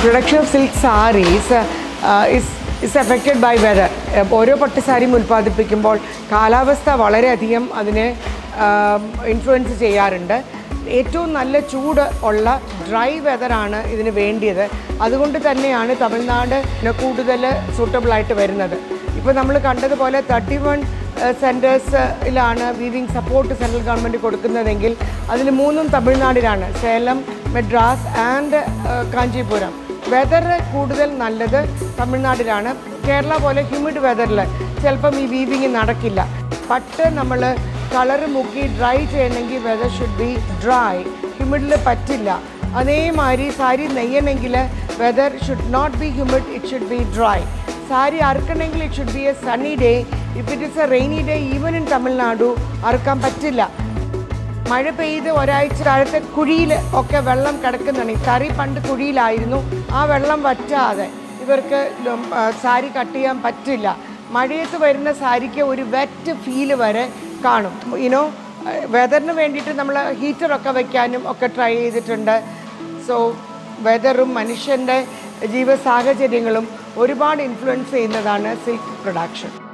production of silk saris is is affected by weather ഓരോ പട്ട് സാരിയും ഉൽപ്പാദിപ്പിക്കുമ്പോൾ കാലാവസ്ഥ വളരെയധികം അതിനെ ഇൻഫ്ലുവൻസ് ചെയ്യാറുണ്ട് ഏറ്റവും നല്ല ചൂട് ഉള്ള ഡ്രൈ വെതറാണ് ഇതിന് വേണ്ടിയത് അതുകൊണ്ട് തന്നെയാണ് തമിഴ്നാട് കൂടുതൽ സൂട്ടബിളായിട്ട് വരുന്നത് ഇപ്പോൾ നമ്മൾ കണ്ടതുപോലെ തേർട്ടി വൺ സെൻറ്റേഴ്സിലാണ് വീവിങ് സപ്പോർട്ട് സെൻട്രൽ ഗവൺമെൻറ് കൊടുക്കുന്നതെങ്കിൽ അതിൽ മൂന്നും തമിഴ്നാടിലാണ് സേലം മെഡ്രാസ് ആൻഡ് കാഞ്ചീപുരം വെതർ കൂടുതൽ നല്ലത് തമിഴ്നാട്ടിലാണ് കേരള പോലെ ഹ്യൂമിഡ് വെതറിൽ ചിലപ്പം ഈ വീവിങ് നടക്കില്ല പട്ട് നമ്മൾ കളറ് മുക്കി ഡ്രൈ ചെയ്യണമെങ്കിൽ വെതർ ഷുഡ് ബി ഡ്രൈ ഹ്യൂമിഡിൽ പറ്റില്ല അതേമാതിരി സാരി നെയ്യണമെങ്കിൽ weather should not be humid it should be dry sari അറുക്കണമെങ്കിൽ it should be a sunny day if it is a rainy day even in Tamil Nadu അറുക്കാൻ പറ്റില്ല മഴ പെയ്ത് ഒരാഴ്ച താഴത്തെ കുഴിയിൽ ഒക്കെ വെള്ളം കിടക്കുന്നുണ്ട് ഈ തറി പണ്ട് കുഴിയിലായിരുന്നു ആ വെള്ളം വറ്റാതെ ഇവർക്ക് ലം- ആ, സാരി കട്ട് ചെയ്യാൻ പറ്റില്ല മഴയത്ത് വരുന്ന സാരിക്ക് ഒരു വെറ്റ് ഫീല് വരെ കാണും യുനോ വെതറിന് വേണ്ടിയിട്ട് നമ്മൾ ഹീറ്ററൊക്കെ വയ്ക്കാനും ഒക്കെ ട്രൈ ചെയ്തിട്ടുണ്ട് സോ വെതറും മനുഷ്യൻ്റെ ജീവ സാഹചര്യങ്ങളും ഒരുപാട് ഇൻഫ്ലുവൻസ് ചെയ്യുന്നതാണ് സിൽക്ക് പ്രൊഡക്ഷൻ